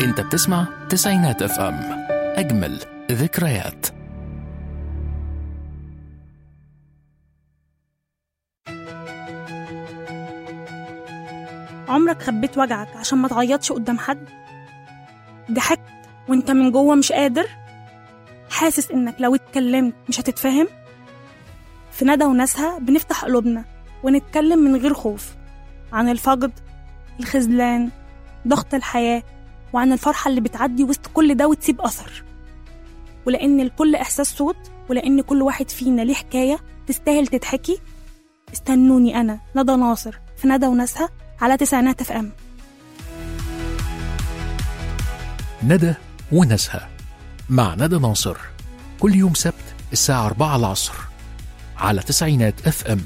انت بتسمع تسعينات اف ام اجمل ذكريات عمرك خبيت وجعك عشان ما تعيطش قدام حد ضحكت وانت من جوه مش قادر حاسس انك لو اتكلمت مش هتتفهم في ندى وناسها بنفتح قلوبنا ونتكلم من غير خوف عن الفقد الخذلان ضغط الحياة وعن الفرحة اللي بتعدي وسط كل ده وتسيب أثر ولأن لكل إحساس صوت ولأن كل واحد فينا ليه حكاية تستاهل تتحكي استنوني أنا ندى ناصر في ندى وناسها على تسعينات اف ام ندى وناسها مع ندى ناصر كل يوم سبت الساعة 4 العصر على تسعينات اف ام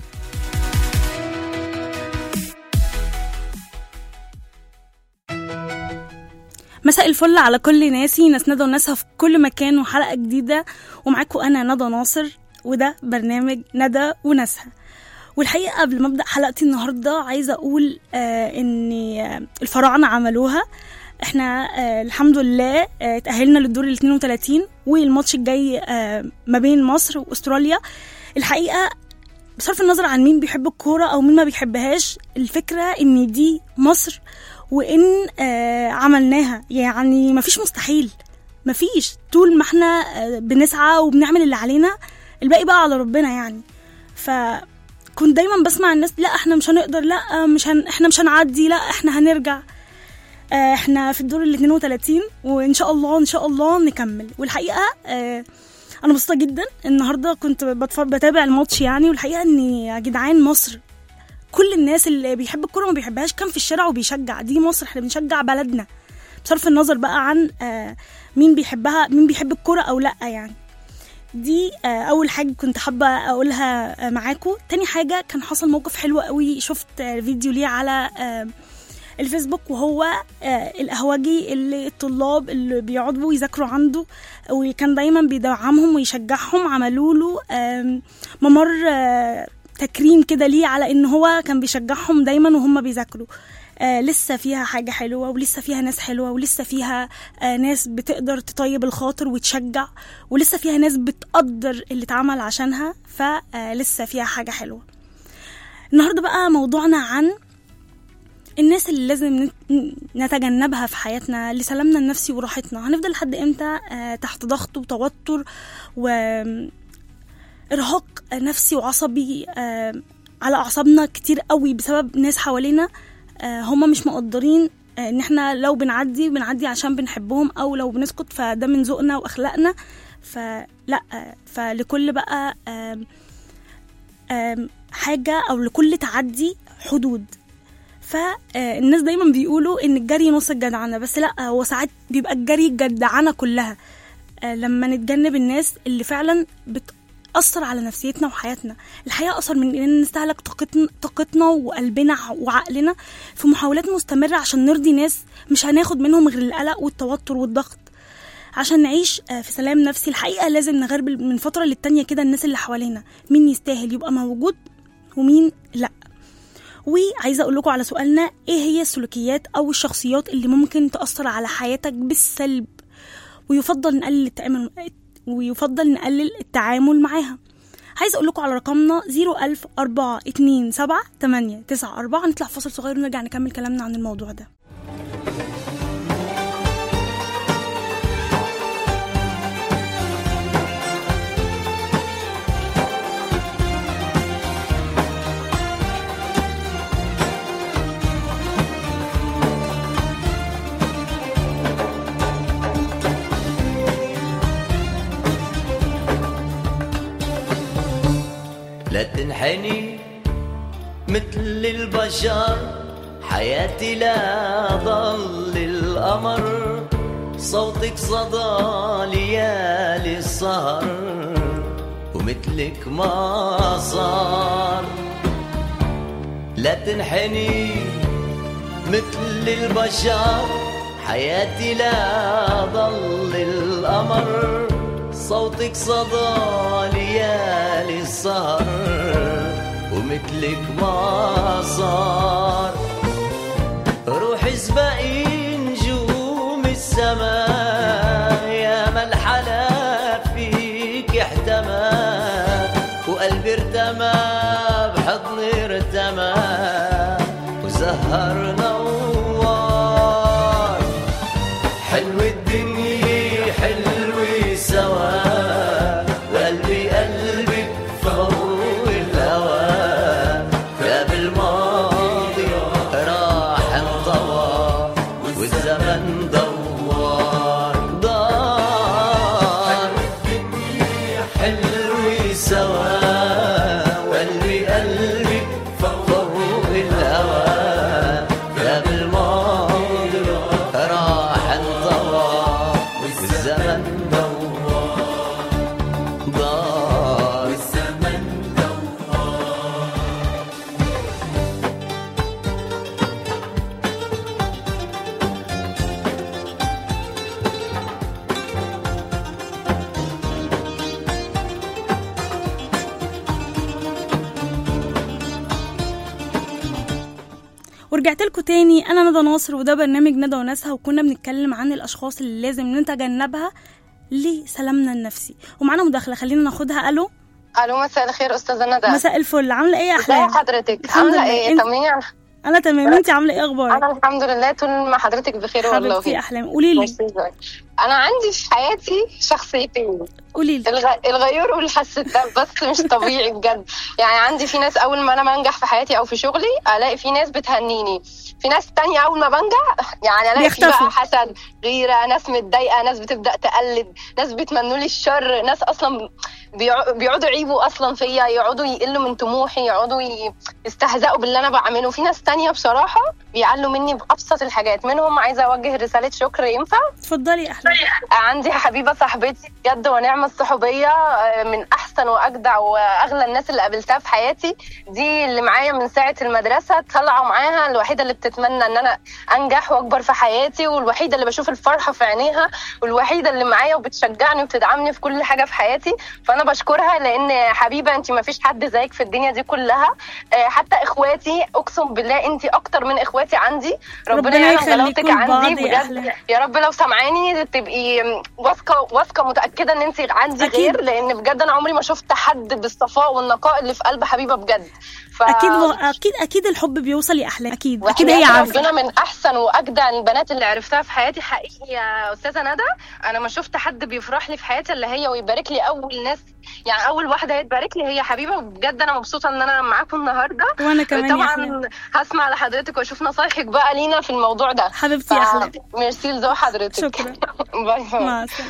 مساء الفل على كل ناسي ناس ندى وناسها في كل مكان وحلقة جديدة ومعاكم أنا ندى ناصر وده برنامج ندى وناسها والحقيقة قبل ما أبدأ حلقتي النهاردة عايزة أقول آه إن آه، الفراعنة عملوها احنا آه الحمد لله آه تأهلنا للدور ال 32 والماتش الجاي آه ما بين مصر واستراليا الحقيقة بصرف النظر عن مين بيحب الكورة أو مين ما بيحبهاش الفكرة إن دي مصر وإن آه عملناها يعني مفيش مستحيل مفيش طول ما احنا آه بنسعى وبنعمل اللي علينا الباقي بقى على ربنا يعني فكنت دايما بسمع الناس لا احنا مش هنقدر لا مش هن... احنا مش هنعدي لا احنا هنرجع آه، احنا في الدور ال 32 وان شاء الله ان شاء الله نكمل والحقيقه آه، انا مبسوطه جدا النهارده كنت بتفرج بتابع الماتش يعني والحقيقه ان يا جدعان مصر كل الناس اللي بيحب الكوره وما بيحبهاش كان في الشارع وبيشجع دي مصر احنا بنشجع بلدنا بصرف النظر بقى عن آه، مين بيحبها مين بيحب الكوره او لا يعني دي آه، اول حاجه كنت حابه اقولها آه، معاكم تاني حاجه كان حصل موقف حلو قوي شفت آه، فيديو ليه على آه، الفيسبوك وهو آه، القهوجي اللي الطلاب اللي بيقعدوا يذاكروا عنده وكان دايما بيدعمهم ويشجعهم عملوا له آم، ممر آه، تكريم كده ليه على ان هو كان بيشجعهم دايما وهم بيذاكروا آه لسه فيها حاجة حلوة ولسه فيها ناس حلوة ولسه فيها آه ناس بتقدر تطيب الخاطر وتشجع ولسه فيها ناس بتقدر اللي اتعمل عشانها فلسه فيها حاجة حلوة النهاردة بقى موضوعنا عن الناس اللي لازم نت- نتجنبها في حياتنا لسلامنا النفسي وراحتنا هنفضل لحد امتى آه تحت ضغط وتوتر وإرهاق نفسي وعصبي آه على أعصابنا كتير قوي بسبب ناس حوالينا آه هم مش مقدرين آه ان احنا لو بنعدي بنعدي عشان بنحبهم او لو بنسكت فده من ذوقنا واخلاقنا فلا آه فلكل بقى آم آم حاجة او لكل تعدي حدود فالناس دايما بيقولوا ان الجري نص الجدعنه بس لا هو ساعات بيبقى الجري الجدعنه كلها آه، لما نتجنب الناس اللي فعلا بتأثر على نفسيتنا وحياتنا الحياة أقصر من إننا نستهلك طاقتنا, طاقتنا وقلبنا وعقلنا في محاولات مستمرة عشان نرضي ناس مش هناخد منهم غير القلق والتوتر والضغط عشان نعيش آه، في سلام نفسي الحقيقة لازم نغربل من فترة للتانية كده الناس اللي حوالينا مين يستاهل يبقى موجود ومين لأ وعايزه اقول لكم على سؤالنا ايه هي السلوكيات او الشخصيات اللي ممكن تاثر على حياتك بالسلب ويفضل نقلل التعامل ويفضل نقلل التعامل معاها عايزه اقول لكم على رقمنا 010427894 نطلع فاصل صغير ونرجع نكمل كلامنا عن الموضوع ده لا تنحني مثل البشر حياتي لا ضل القمر صوتك صدى ليالي السهر ومثلك ما صار لا تنحني مثل البشر حياتي لا ضل القمر صوتك صدى ليالي السهر ومثلك ما صار روح اسبقي نجوم السما وزهر نوار حلو الدنيا حلو سوا وقلبي قلبك فوق الهوى باب الماضي راح انطوى والزمن دوار دار حلو سوا وقلبي قلبك فوق الهوى باب الماضي راح انطوى والزمن دوار دار الزمن ورجعت لكم تاني انا ندى ناصر وده برنامج ندى وناسها وكنا بنتكلم عن الاشخاص اللي لازم نتجنبها لسلامنا النفسي ومعانا مداخله خلينا ناخدها الو الو مساء الخير استاذه ندى مساء الفل عامله ايه يا ازي احلام حضرتك الحمد عامله لله. ايه انت- طمنيني عن انا تمام انت عامله ايه اخبارك انا الحمد لله طول ما حضرتك بخير والله حبيبتي يا احلام قولي لي ميرسي ذوقك. انا عندي في حياتي شخصيتين قولي لي الغ... الغيور والحسد بس مش طبيعي بجد يعني عندي في ناس اول ما انا بنجح في حياتي او في شغلي الاقي في ناس بتهنيني في ناس تانية اول ما بنجح يعني الاقي في بيختفوا. بقى حسد غيره ناس متضايقه ناس بتبدا تقلد ناس بيتمنوا لي الشر ناس اصلا بيع- بيقعدوا يعيبوا اصلا فيا يقعدوا يقلوا من طموحي يقعدوا ي- يستهزئوا باللي انا بعمله في ناس تانية بصراحه بيعلوا مني بابسط الحاجات منهم عايزه اوجه رساله شكر ينفع اتفضلي يا احلام عندي حبيبه صاحبتي بجد ونعمه الصحوبيه آه، من احسن واجدع واغلى الناس اللي قابلتها في حياتي دي اللي معايا من ساعه المدرسه طلعوا معاها الوحيده اللي بتتمنى ان انا انجح واكبر في حياتي والوحيده اللي بشوف الفرحه في عينيها والوحيده اللي معايا وبتشجعني وبتدعمني في كل حاجه في حياتي فانا بشكرها لان حبيبه انت ما فيش حد زيك في الدنيا دي كلها آه، حتى اخواتي اقسم بالله انت اكتر من اخواتي عندي ربنا ربنا يعلم يخليكم غلاوتك لبعض عندي يا بجد أحلام. يا رب لو سامعاني تبقي واثقه واثقه متاكده ان انت عندي أكيد. غير لان بجد انا عمري ما شفت حد بالصفاء والنقاء اللي في قلب حبيبه بجد ف... اكيد و... اكيد اكيد الحب بيوصل يا احلام اكيد اكيد وحياة هي عارفه ربنا من احسن واجدع البنات اللي عرفتها في حياتي حقيقي يا استاذه ندى انا ما شفت حد بيفرح لي في حياتي الا هي ويبارك لي اول ناس يعني اول واحده هي تبارك لي هي حبيبه وبجد انا مبسوطه ان انا معاكم النهارده وانا كمان يا احلام طبعا هسمع لحضرتك واشوف نصايحك بقى لينا في الموضوع ده حبيبتي يا احلام ميرسي لذوق حضرتك شكرا باي باي مع السلامه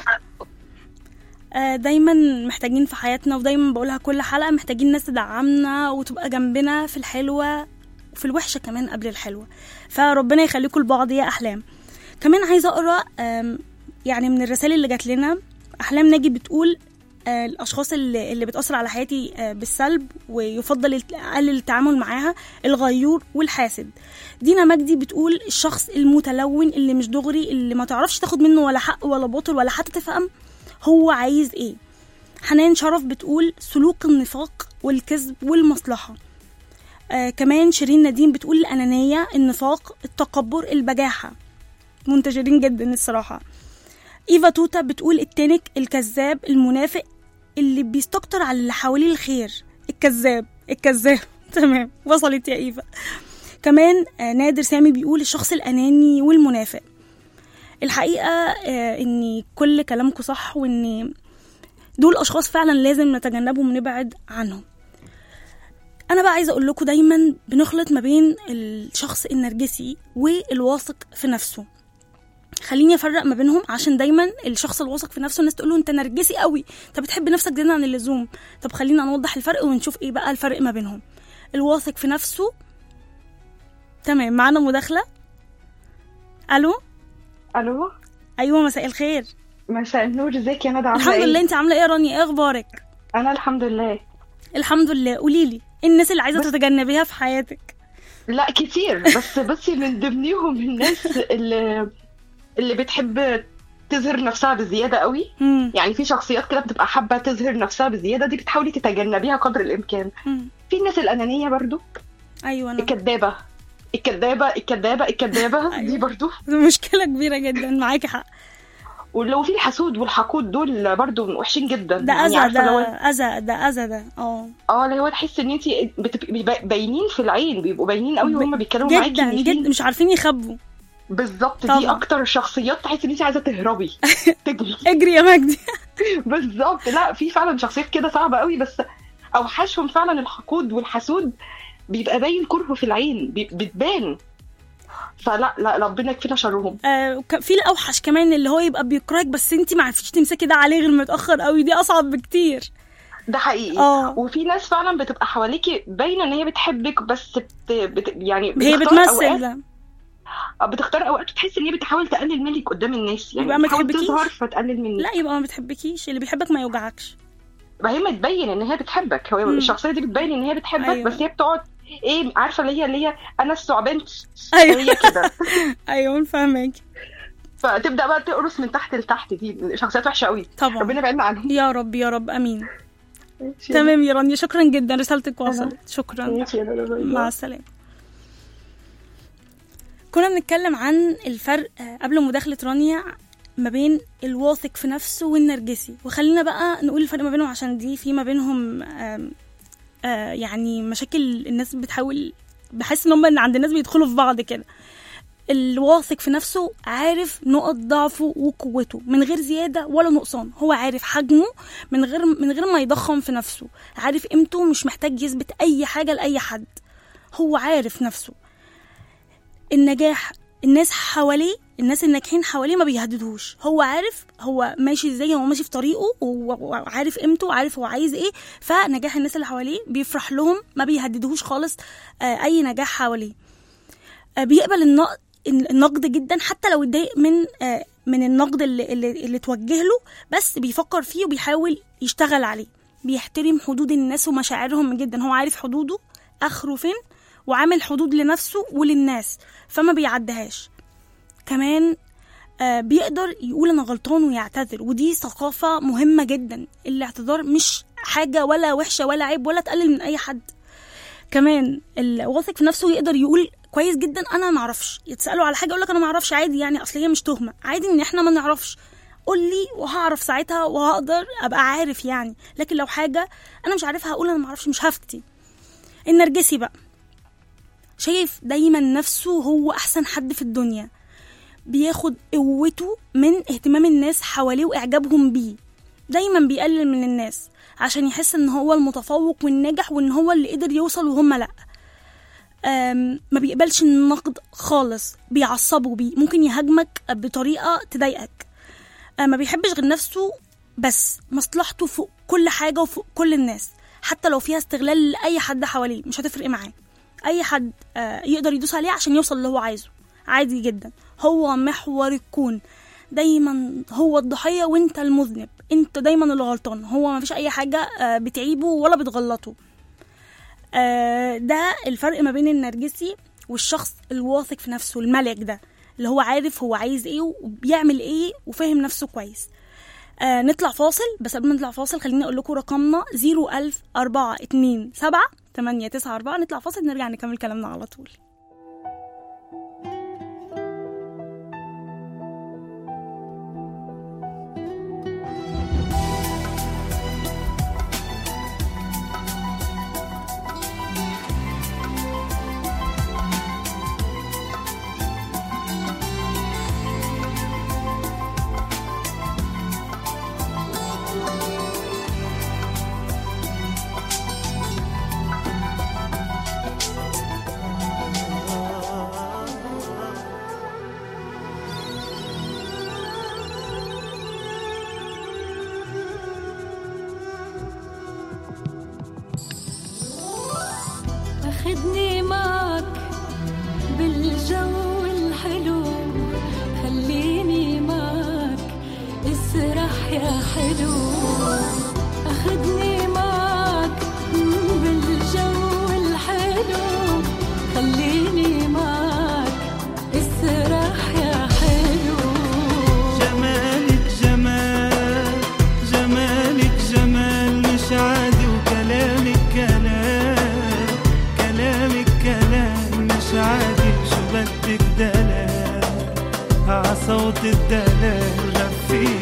آه، دايما محتاجين في حياتنا ودايما بقولها كل حلقه محتاجين ناس تدعمنا وتبقى جنبنا في الحلوه وفي الوحشه كمان قبل الحلوه فربنا يخليكم لبعض يا احلام كمان عايزه اقرا آم، يعني من الرسائل اللي جات لنا احلام ناجي بتقول آه، الاشخاص اللي, اللي بتاثر على حياتي آه، بالسلب ويفضل الت- اقلل التعامل معاها الغيور والحاسد دينا مجدي بتقول الشخص المتلون اللي مش دغري اللي ما تعرفش تاخد منه ولا حق ولا باطل ولا حتى تفهم هو عايز ايه حنان شرف بتقول سلوك النفاق والكذب والمصلحة آه كمان شيرين نديم بتقول الأنانية النفاق التكبر البجاحة منتشرين جدا الصراحة إيفا توتا بتقول التانك الكذاب المنافق اللي بيستكتر على اللي حواليه الخير الكذاب الكذاب تمام وصلت يا إيفا كمان آه نادر سامي بيقول الشخص الأناني والمنافق الحقيقة آه إن كل كلامكم صح وإن دول أشخاص فعلا لازم نتجنبهم ونبعد عنهم أنا بقى عايزة أقول لكم دايما بنخلط ما بين الشخص النرجسي والواثق في نفسه خليني افرق ما بينهم عشان دايما الشخص الواثق في نفسه الناس تقول له انت نرجسي قوي انت بتحب نفسك زياده عن اللزوم طب خلينا نوضح الفرق ونشوف ايه بقى الفرق ما بينهم الواثق في نفسه تمام معانا مداخله الو الو ايوه مساء الخير مساء النور ازيك يا ندى عامله الحمد ايه لله انت عامله ايه يا رانيا ايه اخبارك انا الحمد لله الحمد لله قولي لي ايه الناس اللي عايزه بس- تتجنبيها في حياتك لا كتير بس بصي من ضمنهم الناس اللي اللي بتحب تظهر نفسها بزياده قوي مم. يعني في شخصيات كده بتبقى حابه تظهر نفسها بزياده دي بتحاولي تتجنبيها قدر الامكان مم. في الناس الانانيه برضو ايوه انا الكدابه الكدابه الكدابه الكدابه أيوة. دي برضو مشكله كبيره جدا معاكي حق ولو في الحسود والحقود دول برضو وحشين جدا ده يعني اذى عارفة لو- ده اذى ده اذى ده اه اه اللي هو تحس ان انت بتبقي باينين في العين بيبقوا باينين قوي وهم بيتكلموا معاكي جدا إن في- جدا مش عارفين يخبوا بالظبط دي طبعا. اكتر شخصيات تحس ان انت عايزه تهربي تجري اجري يا مجدي بالظبط لا في فعلا شخصيات كده صعبه قوي بس اوحشهم فعلا الحقود والحسود بيبقى باين كره في العين بي- بتبان فلا لا ربنا يكفينا شرهم آه وك- في الاوحش كمان اللي هو يبقى بيكرهك بس انت ما عرفتيش تمسكي ده عليه غير متاخر قوي دي اصعب بكتير ده حقيقي اه. وفي ناس فعلا بتبقى حواليكي باينه ان هي بتحبك بس بت... بت... يعني هي بتختار بتمثل أوقات ده بتختار اوقات تحس ان هي بتحاول تقلل منك قدام الناس يعني يبقى ما بتحاول تحبكيش. تظهر فتقلل منك لا يبقى ما بتحبكيش اللي بيحبك ما يوجعكش ما هي متبين ان هي بتحبك هو مم. الشخصيه دي بتبين ان هي بتحبك أيوة. بس هي بتقعد ايه عارفه اللي هي اللي هي انا الثعبان أيوة. هي كده ايوه فاهمك فتبدا بقى تقرص من تحت لتحت دي شخصيات وحشه قوي طبعا ربنا يبعدنا عنهم يا رب يا رب امين تمام يا رانيا شكرا جدا رسالتك وصلت شكرا ماشي يا رب. مع السلامة كنا بنتكلم عن الفرق آه، قبل مداخلة رانيا ما بين الواثق في نفسه والنرجسي وخلينا بقى نقول الفرق ما بينهم عشان دي في ما بينهم آم، آه، يعني مشاكل الناس بتحاول بحس ان هم عند الناس بيدخلوا في بعض كده الواثق في نفسه عارف نقط ضعفه وقوته من غير زياده ولا نقصان هو عارف حجمه من غير من غير ما يضخم في نفسه عارف قيمته مش محتاج يثبت اي حاجه لاي حد هو عارف نفسه النجاح الناس حواليه الناس الناجحين حواليه ما بيهددوش هو عارف هو ماشي ازاي هو ماشي في طريقه و- وعارف قيمته عارف هو عايز ايه فنجاح الناس اللي حواليه بيفرح لهم ما بيهددوهوش خالص آه، اي نجاح حواليه آه، بيقبل النقد النقد جدا حتى لو اتضايق من آه، من النقد اللي, اللي, اللي توجه له بس بيفكر فيه وبيحاول يشتغل عليه بيحترم حدود الناس ومشاعرهم جدا هو عارف حدوده اخره فين وعامل حدود لنفسه وللناس فما بيعدهاش كمان آه، بيقدر يقول انا غلطان ويعتذر ودي ثقافة مهمة جدا الاعتذار مش حاجة ولا وحشة ولا عيب ولا تقلل من اي حد كمان الواثق في نفسه يقدر يقول كويس جدا انا ما اعرفش يتسالوا على حاجه يقول لك انا ما اعرفش عادي يعني اصل هي مش تهمه عادي ان احنا ما نعرفش قول لي وهعرف ساعتها وهقدر ابقى عارف يعني لكن لو حاجه انا مش عارفها هقول انا ما اعرفش مش هفتي النرجسي بقى شايف دايما نفسه هو احسن حد في الدنيا بياخد قوته من اهتمام الناس حواليه واعجابهم بيه دايما بيقلل من الناس عشان يحس ان هو المتفوق والناجح وان هو اللي قدر يوصل وهم لا أم، ما بيقبلش النقد خالص بيعصبه بيه ممكن يهاجمك بطريقه تضايقك أه، ما بيحبش غير نفسه بس مصلحته فوق كل حاجه وفوق كل الناس حتى لو فيها استغلال لاي حد حواليه مش هتفرق معاه اي حد آه، يقدر يدوس عليه عشان يوصل اللي هو عايزه عادي جدا هو محور الكون دايما هو الضحيه وانت المذنب انت دايما اللي غلطان هو ما فيش اي حاجه آه، بتعيبه ولا بتغلطه آه، ده الفرق ما بين النرجسي والشخص الواثق في نفسه الملك ده اللي هو عارف هو عايز ايه وبيعمل ايه وفاهم نفسه كويس آه نطلع فاصل بس قبل ما نطلع فاصل خليني اقول لكم رقمنا 01042 7 894 نطلع فاصل نرجع نكمل كلامنا على طول أخدني معك بالجو الحلو خليني معك اسرح يا حلو أخدني معك بالجو الحلو خليني معك اسرح يا حلو جمالك جمال جمالك جمال مش عادي وكلامك كلام كلامك كلام مش عادي شو بدك دلال عصوت الدلال غفي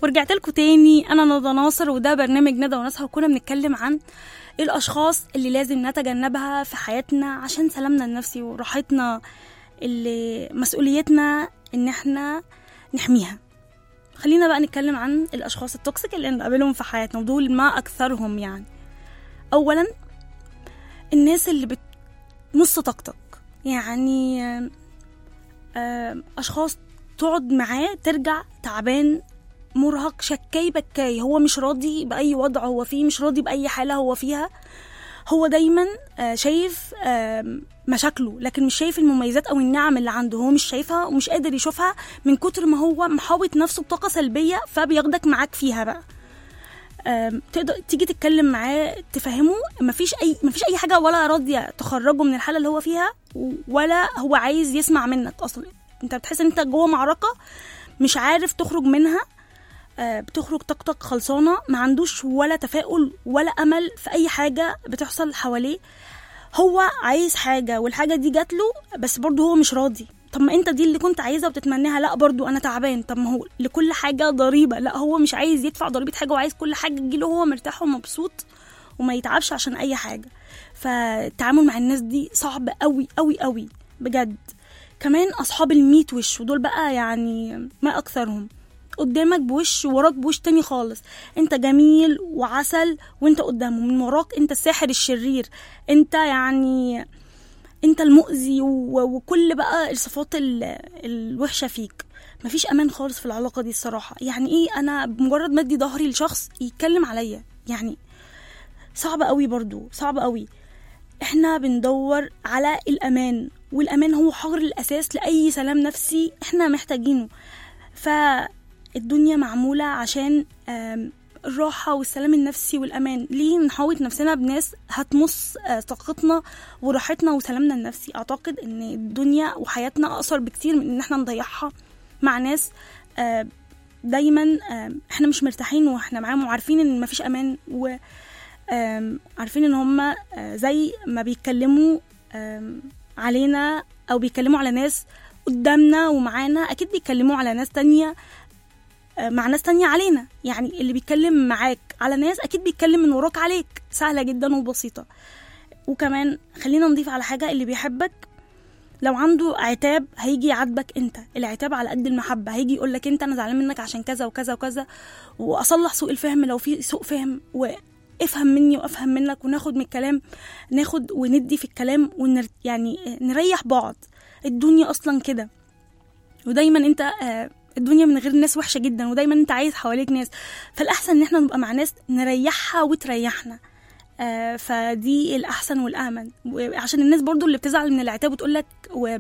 ورجعت لكم تاني انا ندى ناصر وده برنامج ندى وناسها وكنا بنتكلم عن ايه الاشخاص اللي لازم نتجنبها في حياتنا عشان سلامنا النفسي وراحتنا اللي مسؤوليتنا ان احنا نحميها خلينا بقى نتكلم عن الاشخاص التوكسيك اللي نقابلهم في حياتنا ودول ما اكثرهم يعني اولا الناس اللي بتمص طاقتك يعني آم، آم، اشخاص تقعد معاه ترجع تعبان مرهق شكاي بكاي هو مش راضي باي وضع هو فيه مش راضي باي حاله هو فيها هو دايما آه، شايف آم، مشاكله لكن مش شايف المميزات او النعم اللي عنده هو مش شايفها ومش قادر يشوفها من كتر ما هو محاوط نفسه بطاقه سلبيه فبياخدك معاك فيها بقى آم، تقدر تيجي تتكلم معاه تفهمه مفيش اي مفيش اي حاجه ولا راضيه تخرجه من الحاله اللي هو فيها ولا هو عايز يسمع منك اصلا انت بتحس ان انت جوه معركه مش عارف تخرج منها آه، بتخرج طاقتك خلصانه ما عندوش ولا تفاؤل ولا امل في اي حاجه بتحصل حواليه هو عايز حاجه والحاجه دي جات له بس برضه هو مش راضي طب ما انت دي اللي كنت عايزها وبتتمناها لا برضو انا تعبان طب ما هو لكل حاجه ضريبه لا هو مش عايز يدفع ضريبه حاجه وعايز كل حاجه تجيله هو مرتاح ومبسوط وما يتعبش عشان اي حاجه فالتعامل مع الناس دي صعب قوي قوي قوي بجد كمان اصحاب الميت وش ودول بقى يعني ما اكثرهم قدامك بوش ووراك بوش تاني خالص انت جميل وعسل وانت قدامه من وراك انت الساحر الشرير انت يعني انت المؤذي و- وكل بقى الصفات ال- الوحشه فيك مفيش امان خالص في العلاقه دي الصراحه يعني ايه انا بمجرد ما ادي ظهري لشخص يتكلم عليا يعني صعب قوي برضو صعب قوي احنا بندور على الامان والامان هو حجر الاساس لاي سلام نفسي احنا محتاجينه فالدنيا معموله عشان آم، الراحة والسلام النفسي والأمان ليه نحوط نفسنا بناس هتمص آه، طاقتنا وراحتنا وسلامنا النفسي أعتقد إن الدنيا وحياتنا أقصر بكتير من إن احنا نضيعها مع ناس آه، دايما آه، احنا مش مرتاحين واحنا معاهم وعارفين ان مفيش امان و آم، عارفين ان هم آه، زي ما بيتكلموا آم، علينا او بيتكلموا على ناس قدامنا ومعانا اكيد بيتكلموا على ناس تانية آه، مع ناس تانية علينا يعني اللي بيتكلم معاك على ناس اكيد بيتكلم من وراك عليك سهلة جدا وبسيطة وكمان خلينا نضيف على حاجة اللي بيحبك لو عنده عتاب هيجي يعاتبك انت العتاب على قد المحبة هيجي يقول لك انت انا زعلان منك عشان كذا وكذا وكذا واصلح سوء الفهم لو في سوء فهم وافهم مني وافهم منك وناخد من الكلام ناخد وندي في الكلام ونر يعني نريح بعض الدنيا اصلا كده ودايما انت آه، الدنيا من غير ناس وحشه جدا ودايما انت عايز حواليك ناس فالاحسن ان احنا نبقى مع ناس نريحها وتريحنا آه، فدي الاحسن والامن عشان الناس برضو اللي بتزعل من العتاب وتقول لك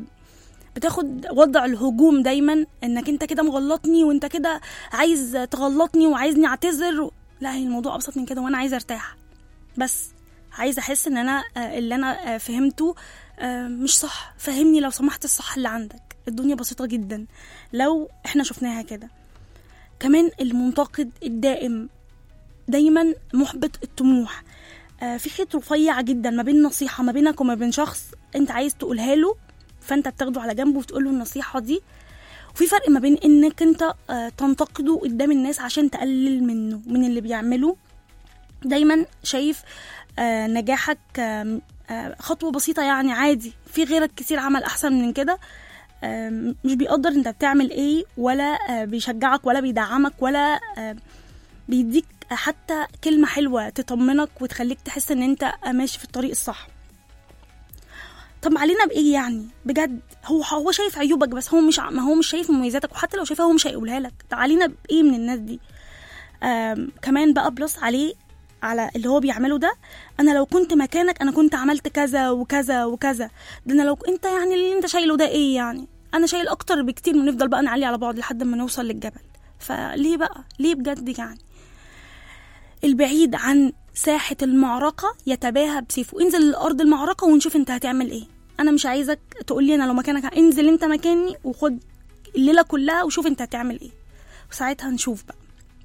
بتاخد وضع الهجوم دايما انك انت كده مغلطني وانت كده عايز تغلطني وعايزني اعتذر لا هي الموضوع ابسط من كده وانا عايزه ارتاح بس عايزه احس ان انا آه، اللي انا آه، فهمته آه، مش صح فهمني لو سمحت الصح اللي عندك الدنيا بسيطه جدا لو احنا شفناها كده كمان المنتقد الدائم دايما محبط الطموح آه، في خيط رفيع جدا ما بين نصيحه ما بينك وما بين شخص انت عايز تقولها له فانت بتاخده على جنب وتقول له النصيحه دي وفي فرق ما بين انك انت آه، تنتقده قدام الناس عشان تقلل منه من اللي بيعمله دايما شايف آه، نجاحك آم، آه، خطوه بسيطه يعني عادي في غيرك كتير عمل احسن من كده آم، مش بيقدر انت بتعمل ايه ولا آه، بيشجعك ولا بيدعمك ولا آه، بيديك حتى كلمة حلوة تطمنك وتخليك تحس ان انت ماشي في الطريق الصح طب علينا بايه يعني بجد هو هو شايف عيوبك بس هو مش ع- ما هو مش شايف مميزاتك وحتى لو شايفها هو مش هيقولها لك طب علينا بايه من الناس دي آم كمان بقى بلس عليه على اللي هو بيعمله ده انا لو كنت مكانك انا كنت عملت كذا وكذا وكذا ده انا لو انت يعني اللي انت شايله ده ايه يعني انا شايل اكتر بكتير من نفضل بقى نعلي على بعض لحد ما نوصل للجبل فليه بقى ليه بجد يعني البعيد عن ساحة المعركة يتباهى بسيفه انزل لأرض المعركة ونشوف انت هتعمل ايه انا مش عايزك تقولي انا لو مكانك انزل انت مكاني وخد الليلة كلها وشوف انت هتعمل ايه وساعتها نشوف بقى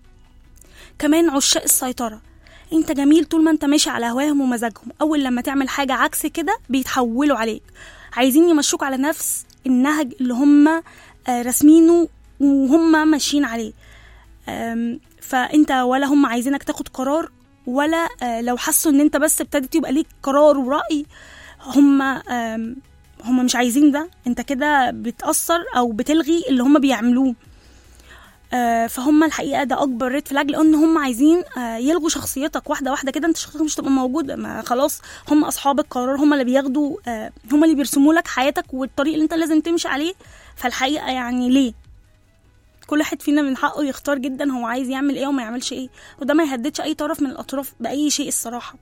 كمان عشاق السيطرة انت جميل طول ما انت ماشي على هواهم ومزاجهم اول لما تعمل حاجة عكس كده بيتحولوا عليك عايزين يمشوك على نفس النهج اللي هم آه، راسمينه وهم ماشيين عليه آم، فانت ولا هم عايزينك تاخد قرار ولا آه، لو حسوا ان انت بس ابتدت يبقى ليك قرار ورأي هم آم، هم مش عايزين ده انت كده بتأثر او بتلغي اللي هم بيعملوه آه، فهم الحقيقه ده اكبر ريد فلاج لان هم عايزين آه، يلغوا شخصيتك واحده واحده كده انت شخصيتك مش تبقى موجوده ما خلاص هم اصحاب القرار هم اللي بياخدوا آه، هم اللي بيرسموا لك حياتك والطريق اللي انت لازم تمشي عليه فالحقيقه يعني ليه كل واحد فينا من حقه يختار جدا هو عايز يعمل ايه وما يعملش ايه وده ما يهددش اي طرف من الاطراف باي شيء الصراحه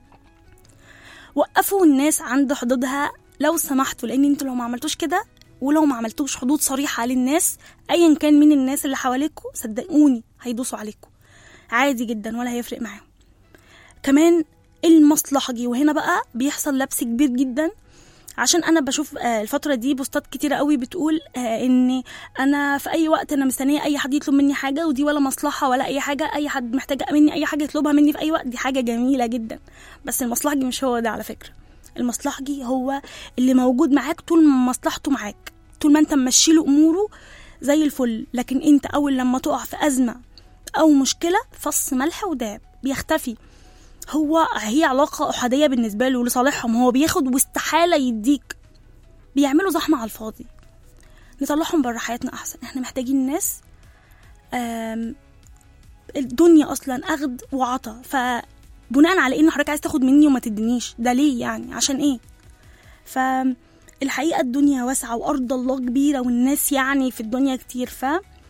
وقفوا الناس عند حدودها لو سمحتوا لان انتوا لو ما عملتوش كده ولو ما عملتوش حدود صريحه للناس ايا كان مين الناس اللي حواليكوا صدقوني هيدوسوا عليكم عادي جدا ولا هيفرق معاهم كمان المصلحجي وهنا بقى بيحصل لبس كبير جدا عشان انا بشوف آه، الفتره دي بوستات كتيره قوي بتقول آه، ان انا في اي وقت انا مستنيه اي حد يطلب مني حاجه ودي ولا مصلحه ولا اي حاجه اي حد محتاج مني اي حاجه يطلبها مني في اي وقت دي حاجه جميله جدا بس المصلحجي مش هو ده على فكره المصلحجي هو اللي موجود معاك طول ما مصلحته معاك طول ما انت ممشي له اموره زي الفل لكن انت اول لما تقع في ازمه او مشكله فص ملح وداب بيختفي هو هي علاقة أحادية بالنسبة له لصالحهم هو بياخد واستحالة يديك بيعملوا زحمة على الفاضي نطلعهم بره حياتنا أحسن احنا محتاجين ناس آم، الدنيا أصلا أخد وعطا فبناء على إن حضرتك عايز تاخد مني وما تدينيش ده ليه يعني عشان إيه فالحقيقة الدنيا واسعة وأرض الله كبيرة والناس يعني في الدنيا كتير ف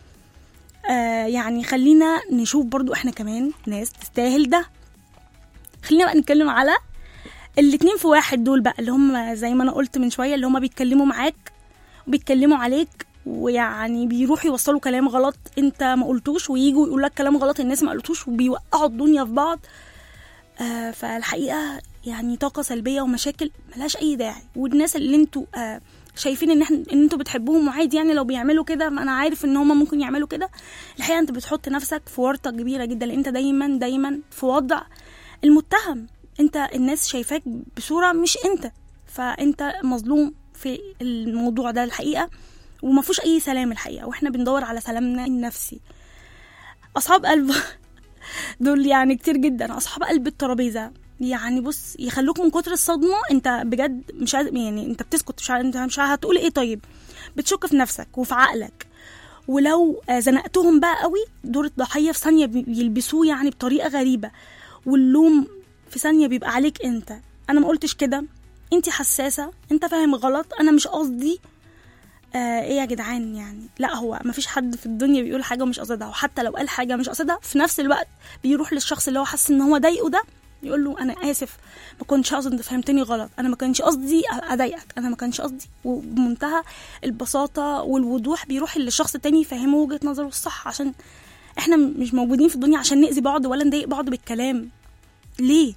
آه يعني خلينا نشوف برضو احنا كمان ناس تستاهل ده خلينا بقى نتكلم على الاتنين في واحد دول بقى اللي هم زي ما انا قلت من شويه اللي هم بيتكلموا معاك وبيتكلموا عليك ويعني بيروحوا يوصلوا كلام غلط انت ما قلتوش ويجوا يقول لك كلام غلط الناس ما قلتوش وبيوقعوا الدنيا في بعض آه فالحقيقه يعني طاقه سلبيه ومشاكل ملهاش اي داعي والناس اللي انتوا آه شايفين ان احنا ان انتوا بتحبوهم وعادي يعني لو بيعملوا كده ما انا عارف ان هم ممكن يعملوا كده الحقيقه انت بتحط نفسك في ورطه كبيره جدا لان انت دايما دايما في وضع المتهم انت الناس شايفاك بصوره مش انت فانت مظلوم في الموضوع ده الحقيقه وما فيهوش اي سلام الحقيقه واحنا بندور على سلامنا النفسي اصحاب قلب دول يعني كتير جدا اصحاب قلب الترابيزه يعني بص يخلوك من كتر الصدمه انت بجد مش عايز يعني انت بتسكت مش عايز انت مش عايز هتقول ايه طيب بتشك في نفسك وفي عقلك ولو آه، زنقتهم بقى قوي دور الضحيه في ثانيه بي- بيلبسوه يعني بطريقه غريبه واللوم في ثانيه بيبقى عليك انت انا ما قلتش كده انت حساسه انت فاهم غلط انا مش قصدي آه ايه يا جدعان يعني لا هو ما فيش حد في الدنيا بيقول حاجه مش قصدها وحتى لو قال حاجه مش قصدها في نفس الوقت بيروح للشخص اللي هو حاسس ان هو ضايقه ده يقول له انا اسف ما كنتش قصدي انت فهمتني غلط انا ما كانش قصدي اضايقك انا ما كانش قصدي وبمنتهى البساطه والوضوح بيروح للشخص التاني يفهمه وجهه نظره الصح عشان احنا م- مش موجودين في الدنيا عشان نأذي بعض ولا نضايق بعض بالكلام ليه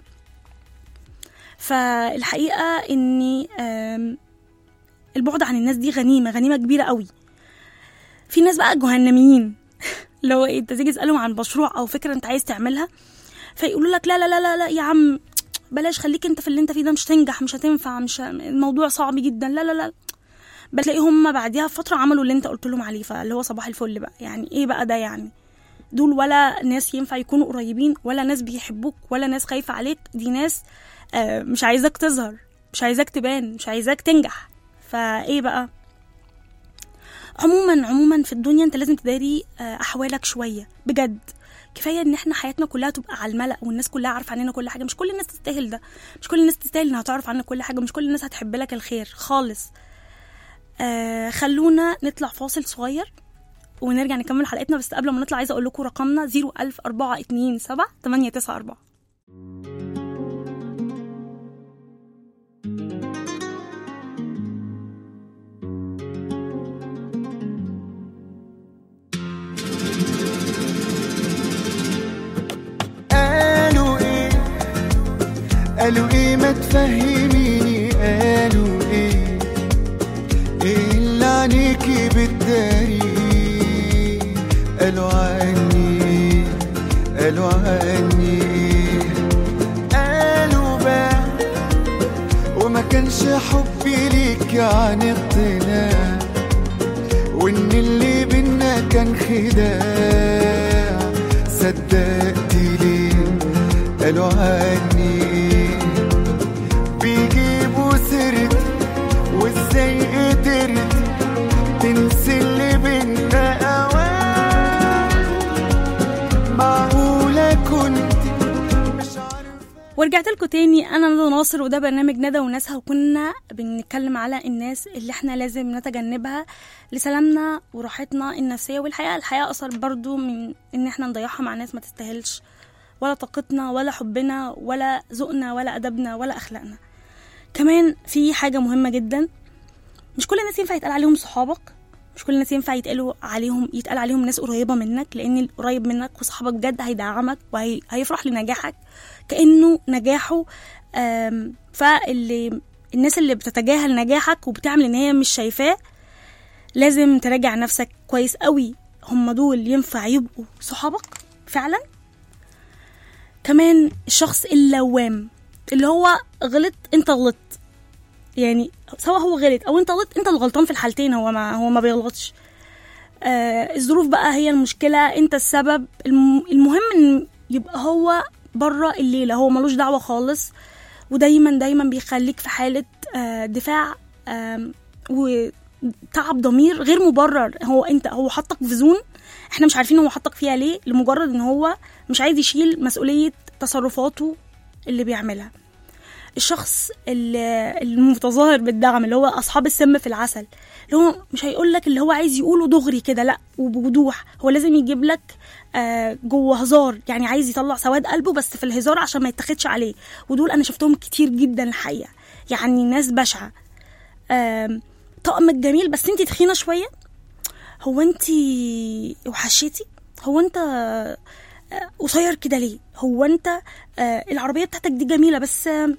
فالحقيقه اني آم، البعد عن الناس دي غنيمه غنيمه كبيره قوي في ناس بقى جهنميين اللي هو ايه انت تيجي تسالهم عن مشروع او فكره انت عايز تعملها فيقولوا لك لا لا لا لا لا يا عم بلاش خليك انت في اللي انت فيه ده مش هتنجح مش هتنفع مش ه- الموضوع صعب جدا لا لا لا بتلاقي هم بعديها بفتره عملوا اللي انت قلت لهم عليه فاللي هو صباح الفل بقى يعني ايه بقى ده يعني دول ولا ناس ينفع يكونوا قريبين ولا ناس بيحبوك ولا ناس خايفه عليك دي ناس آه، مش عايزاك تظهر مش عايزاك تبان مش عايزاك تنجح فايه بقى عموما عموما في الدنيا انت لازم تداري آه، احوالك شويه بجد كفايه ان احنا حياتنا كلها تبقى على الملأ والناس كلها عارفه عننا كل حاجه مش كل الناس تستاهل ده مش كل الناس تستاهل انها تعرف عنك كل حاجه مش كل الناس هتحب لك الخير خالص آه خلونا نطلع فاصل صغير ونرجع نكمل حلقتنا بس قبل ما نطلع عايزه اقول لكم رقمنا 00427 894 قالوا ايه قالوا ايه ما تفهميني قالوا ايه ايه اللي عليكي بتداري قالوا عني قالوا عني ايه قالوا بقى وما كانش حبي ليك عن اقتناع وان اللي بينا كان خداع قالوا عني ايه بيجيبوا سيرتي وازاي قدرت تنسي اللي بينا اوان معقولة كنت مش عارفة ورجعت لكم تاني انا ندى ناصر وده برنامج ندى وناسها وكنا بنتكلم على الناس اللي احنا لازم نتجنبها لسلامنا وراحتنا النفسيه والحقيقه الحياه اصلا برضو من ان احنا نضيعها مع ناس ما تستاهلش ولا طاقتنا ولا حبنا ولا ذوقنا ولا ادبنا ولا اخلاقنا كمان في حاجه مهمه جدا مش كل الناس ينفع يتقال عليهم صحابك مش كل الناس ينفع يتقالوا عليهم يتقال عليهم ناس قريبه منك لان القريب منك وصاحبك بجد هيدعمك وهيفرح لنجاحك كانه نجاحه آم، فاللي الناس اللي بتتجاهل نجاحك وبتعمل ان هي مش شايفاه لازم تراجع نفسك كويس قوي هم دول ينفع يبقوا صحابك فعلا كمان الشخص اللوام اللي هو غلط انت غلطت يعني سواء هو غلط او انت غلط انت الغلطان في الحالتين هو ما هو ما بيغلطش آه الظروف بقى هي المشكله انت السبب الم- المهم ان يبقى هو بره الليله هو ملوش دعوه خالص ودايما دايما بيخليك في حاله آه دفاع آم، وتعب ضمير غير مبرر هو انت هو حطك في زون احنا مش عارفين هو حطك فيها ليه لمجرد ان هو مش عايز يشيل مسؤوليه تصرفاته اللي بيعملها الشخص اللي المتظاهر بالدعم اللي هو اصحاب السم في العسل اللي هو مش هيقول لك اللي هو عايز يقوله دغري كده لا وبوضوح هو لازم يجيب لك آه، جوه هزار يعني عايز يطلع سواد قلبه بس في الهزار عشان ما يتاخدش عليه ودول انا شفتهم كتير جدا الحقيقه يعني ناس بشعه آم، طقمك جميل بس انت تخينه شويه هو انت وحشيتي هو انت آه، قصير كده ليه هو انت آه، العربيه بتاعتك دي جميله بس آه،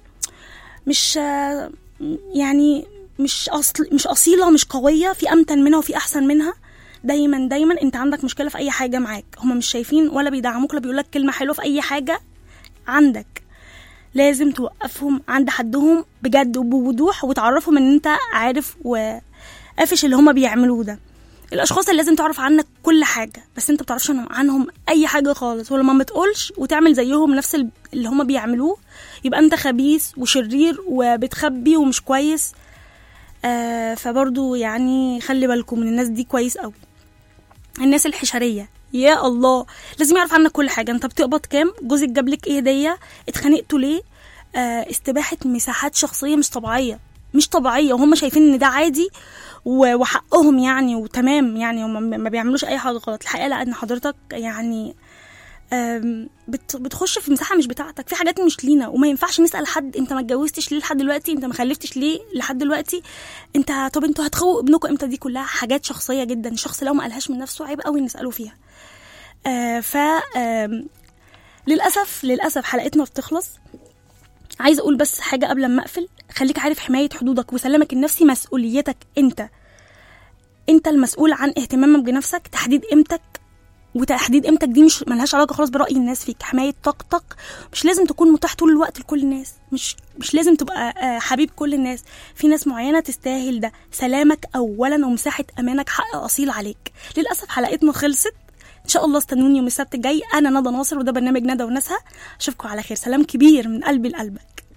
مش آه، يعني مش اصل مش اصيله مش قويه في امتن منها وفي احسن منها دايما دايما انت عندك مشكله في اي حاجه معاك هما مش شايفين ولا بيدعموك ولا بيقولك كلمه حلوه في اي حاجه عندك لازم توقفهم عند حدهم بجد وبوضوح وتعرفهم ان انت عارف وقافش اللي هما بيعملوه ده الاشخاص اللي لازم تعرف عنك كل حاجه بس انت بتعرفش عنهم- عنهم اي حاجه خالص ولما ما تقولش وتعمل زيهم نفس ال- اللي هما بيعملوه يبقى انت خبيث وشرير وبتخبي ومش كويس آه فبرضو يعني خلي بالكم من الناس دي كويس قوي الناس الحشريه يا الله لازم يعرف عنك كل حاجه انت بتقبض كام جوزك جاب لك ايه هديه اتخانقتوا ليه آه استباحه مساحات شخصيه مش طبيعيه مش طبيعيه وهم شايفين ان ده عادي و- وحقهم يعني وتمام يعني هم ما بيعملوش اي حاجه غلط الحقيقه لا ان حضرتك يعني آم، بت- بتخش في مساحه مش بتاعتك في حاجات مش لينا وما ينفعش نسال حد انت ما اتجوزتش ليه لحد دلوقتي انت ما خلفتش ليه لحد دلوقتي انت طب انتوا هتخووا ابنكم امتى دي كلها حاجات شخصيه جدا الشخص لو ما قالهاش من نفسه عيب قوي نساله فيها آه ف آم، للاسف للاسف حلقتنا بتخلص عايزه اقول بس حاجه قبل ما اقفل خليك عارف حمايه حدودك وسلامك النفسي مسؤوليتك انت انت المسؤول عن اهتمامك بنفسك تحديد قيمتك وتحديد قيمتك دي مش ملهاش علاقه خالص براي الناس فيك حمايه طاقتك مش لازم تكون متاح طول الوقت لكل الناس مش مش لازم تبقى آه، حبيب كل الناس في ناس معينه تستاهل ده سلامك اولا ومساحه امانك حق اصيل عليك للاسف حلقتنا خلصت ان شاء الله استنوني يوم السبت الجاي انا ندى ناصر وده برنامج ندى وناسها اشوفكم على خير سلام كبير من قلبي لقلبك